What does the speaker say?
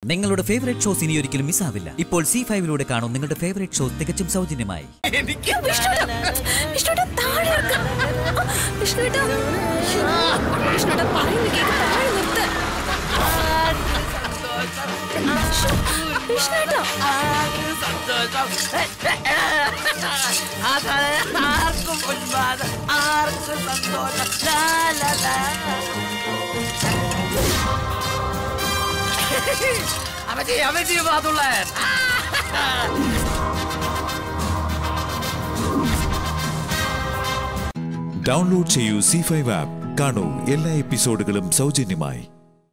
നിങ്ങളുടെ favourite shows ഇനി ഒരിക്കലും മിസ്സാവില്ല ഇപ്പോൾ സി ഫൈവിലൂടെ കാണും നിങ്ങളുടെ ഫേവറേറ്റ് ഷോ തികച്ചും സൗജന്യമായി വിഷ്ണുട്ടാ, വിഷ്ണുട്ടാ, താഴെ ഇറക്ക്. ആ, വിഷ്ണുട്ടാ. വിഷ്ണുട്ടാ, പറയുന്നത് കേൾക്ക്, താഴെ നിർത്ത്. വിഷ്ണു, വിഷ്ണുട്ടാ. ആർക്കും ഉന്മാദം ആർക്കും സന്തോഷം ലാ, ലാ, ലാ. അമ്മച്ചി അമ്മച്ചി പാത്തുള്ള ഡൗൺലോഡ് ചെയ്യൂ സി ഫൈവ് ആപ്പ് കാണൂ എല്ലാ എപ്പിസോഡുകളും സൗജന്യമായി